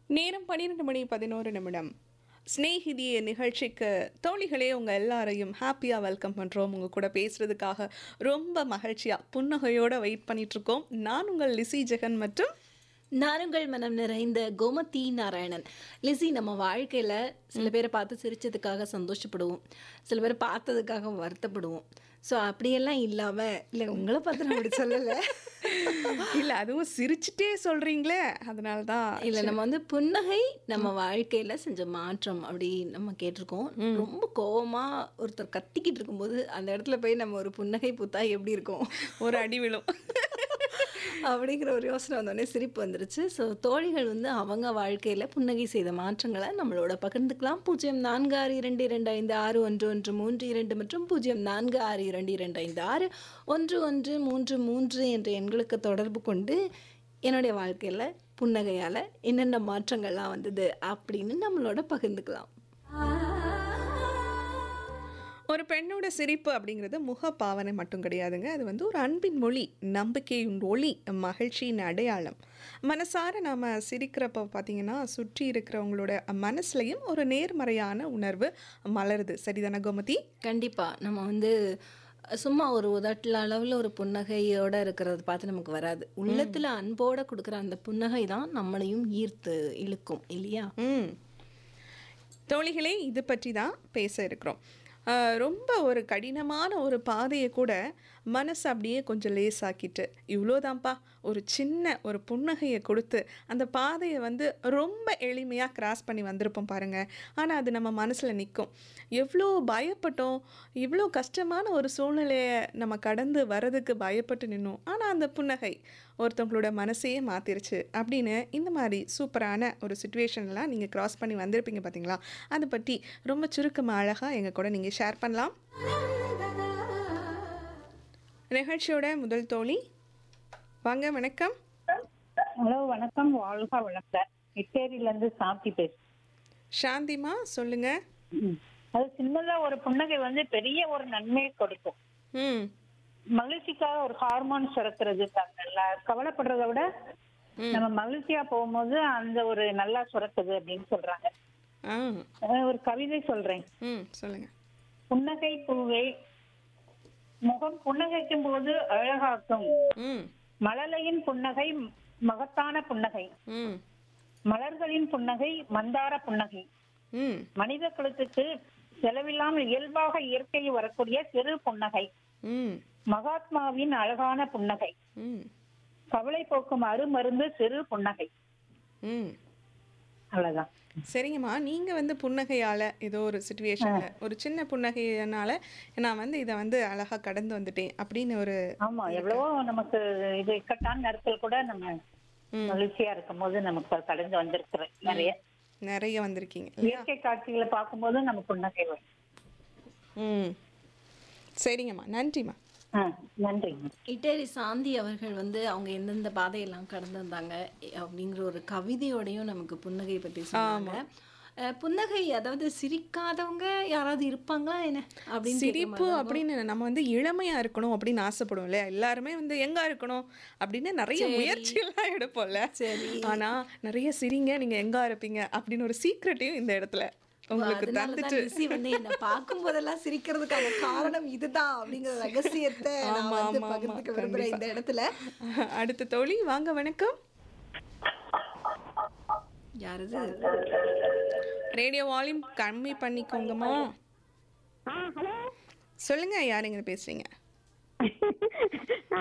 நேரம் பன்னிரெண்டு மணி பதினோரு நிமிடம் ஸ்நேகிதிய நிகழ்ச்சிக்கு தோழிகளே உங்கள் எல்லாரையும் ஹாப்பியாக வெல்கம் பண்ணுறோம் உங்கள் கூட பேசுகிறதுக்காக ரொம்ப மகிழ்ச்சியாக புன்னகையோடு வெயிட் பண்ணிகிட்ருக்கோம் நான் உங்கள் லிசி ஜெகன் மற்றும் நாருங்கள் மனம் நிறைந்த கோமதி நாராயணன் லிசி நம்ம வாழ்க்கையில் சில பேரை பார்த்து சிரிச்சதுக்காக சந்தோஷப்படுவோம் சில பேரை பார்த்ததுக்காக வருத்தப்படுவோம் ஸோ அப்படியெல்லாம் இல்லாமல் இல்லை உங்களை பார்த்து நான் அப்படி சொல்லலை இல்லை அதுவும் சிரிச்சிட்டே சொல்கிறீங்களே அதனால தான் இல்லை நம்ம வந்து புன்னகை நம்ம வாழ்க்கையில் செஞ்ச மாற்றம் அப்படி நம்ம கேட்டிருக்கோம் ரொம்ப கோவமாக ஒருத்தர் கத்திக்கிட்டு இருக்கும்போது அந்த இடத்துல போய் நம்ம ஒரு புன்னகை பூத்தா எப்படி இருக்கும் ஒரு அடி விழும் அப்படிங்கிற ஒரு யோசனை வந்தோடனே சிரிப்பு வந்துருச்சு ஸோ தோழிகள் வந்து அவங்க வாழ்க்கையில் புன்னகை செய்த மாற்றங்களை நம்மளோட பகிர்ந்துக்கலாம் பூஜ்ஜியம் நான்கு ஆறு இரண்டு இரண்டு ஐந்து ஆறு ஒன்று ஒன்று மூன்று இரண்டு மற்றும் பூஜ்ஜியம் நான்கு ஆறு இரண்டு இரண்டு ஐந்து ஆறு ஒன்று ஒன்று மூன்று மூன்று என்ற எண்களுக்கு தொடர்பு கொண்டு என்னுடைய வாழ்க்கையில் புன்னகையால் என்னென்ன மாற்றங்கள்லாம் வந்தது அப்படின்னு நம்மளோட பகிர்ந்துக்கலாம் ஒரு பெண்ணோட சிரிப்பு அப்படிங்கிறது முக பாவனை மட்டும் கிடையாதுங்க அது வந்து ஒரு அன்பின் மொழி நம்பிக்கையின் ஒளி மகிழ்ச்சியின் அடையாளம் மனசார நாம் சிரிக்கிறப்ப பார்த்தீங்கன்னா சுற்றி இருக்கிறவங்களோட மனசுலையும் ஒரு நேர்மறையான உணர்வு மலருது சரிதானே கோமதி கண்டிப்பாக நம்ம வந்து சும்மா ஒரு உதட்டில் அளவில் ஒரு புன்னகையோட இருக்கிறத பார்த்து நமக்கு வராது உள்ளத்தில் அன்போட கொடுக்குற அந்த புன்னகை தான் நம்மளையும் ஈர்த்து இழுக்கும் இல்லையா ம் தோழிகளே இது பற்றி தான் பேச இருக்கிறோம் ஆஹ் ரொம்ப ஒரு கடினமான ஒரு பாதையை கூட மனசு அப்படியே கொஞ்சம் லேசாக்கிட்டு இவ்வளோதான்ப்பா ஒரு சின்ன ஒரு புன்னகையை கொடுத்து அந்த பாதையை வந்து ரொம்ப எளிமையாக கிராஸ் பண்ணி வந்திருப்போம் பாருங்கள் ஆனால் அது நம்ம மனசில் நிற்கும் எவ்வளோ பயப்பட்டோம் இவ்வளோ கஷ்டமான ஒரு சூழ்நிலையை நம்ம கடந்து வரதுக்கு பயப்பட்டு நின்னோம் ஆனால் அந்த புன்னகை ஒருத்தவங்களோட மனசையே மாற்றிருச்சு அப்படின்னு இந்த மாதிரி சூப்பரான ஒரு சுச்சுவேஷன்லாம் நீங்கள் கிராஸ் பண்ணி வந்திருப்பீங்க பார்த்தீங்களா அதை பற்றி ரொம்ப சுருக்கமாக அழகாக எங்கள் கூட நீங்கள் ஷேர் பண்ணலாம் நிகழ்ச்சியோட முதல் தோழி வாங்க வணக்கம் ஹலோ வணக்கம் வாழ்க வளர்க்க இட்டேரியில இருந்து சாந்தி பேசு சாந்திமா சொல்லுங்க அது சின்னதா ஒரு புன்னகை வந்து பெரிய ஒரு நன்மையை கொடுக்கும் ம் மகிழ்ச்சிக்காக ஒரு ஹார்மோன் சுரக்கிறது நல்லா கவலைப்படுறத விட நம்ம மகிழ்ச்சியா போகும்போது அந்த ஒரு நல்லா சுரக்குது அப்படின்னு சொல்றாங்க ஆ அஹ் ஒரு கவிதை சொல்றேன் ம் சொல்லுங்க புன்னகை பூவே முகம் புன்னகைக்கும் போது அழகாக்கும் ம் மழலையின் புன்னகை மகத்தான புன்னகை ம் மலர்களின் புன்னகை மந்தார புன்னகை ம் மனித குலத்துக்கு செலவில்லாமல் இயல்பாக இயற்கையில் வரக்கூடிய சிறு புன்னகை ம் மகாத்மாவின் அழகான புன்னகை ம் கவலை போக்கும் அருமருந்து சிறு புன்னகை ம் அவ்வளவுதான் சரிங்கம்மா நீங்கள் வந்து புன்னகையால் ஏதோ ஒரு சுச்சுவேஷனில் ஒரு சின்ன புன்னகையினால நான் வந்து இதை வந்து அழகாக கடந்து வந்துட்டேன் அப்படின்னு ஒரு ஆமா எவ்வளவோ நமக்கு இது இக்கட்டான நேரத்தில் கூட நம்ம ம். மகிழ்ச்சியா இருக்கும் போது நமக்கு அது கடந்து வந்திருக்கிறோம் நிறைய நிறைய வந்திருக்கீங்க இயற்கை காட்சிகளை பார்க்கும்போது நம்ம புன்னகை வரும் ம் சரிங்கம்மா நன்றிம்மா ஆ, நன்றிங்க இட்டேரி சாந்தி அவர்கள் வந்து அவங்க எந்தெந்த பாதையெல்லாம் கடந்து வந்தாங்க அப்படிங்கிற ஒரு கவிதையோடையும் நமக்கு புன்னகை பற்றி சொன்னாங்க அஹ் புன்னகை அதாவது சிரிக்காதவங்க யாராவது இருப்பாங்களா என்ன அப்படின்னு கேட்குற சிரிப்பு மாதிரி தான். அப்படின்னு நம்ம வந்து இளமையா இருக்கணும் அப்படின்னு ஆசைப்படுவோம் இல்லையா எல்லாருமே வந்து எங்க இருக்கணும் அப்படின்னு நிறைய முயற்சி எல்லாம் எடுப்போம்ல சரி. ஆனா நிறைய சிரிங்க நீங்க எங்க இருப்பீங்க அப்படின்னு ஒரு சீக்ரெட்டையும் இந்த இடத்துல உங்களுக்கு அதனால தான் தந்துட்டு லிசி வந்து என்ன பார்க்கும் போதெல்லாம் சிரிக்கிறதுக்கான காரணம் இதுதான் அப்படிங்கிற ரகசியத்தை நான் ஆமா, வந்து ஆமா, பகிர்ந்துக்க ஆமா, விரும்புறேன் இந்த இடத்துல அடுத்த தோழி வாங்க வணக்கம் யாரது ரேடியோ வால்யூம் கம்மி பண்ணிக்கோங்கம்மா சொல்லுங்க யாருங்க பேசுறீங்க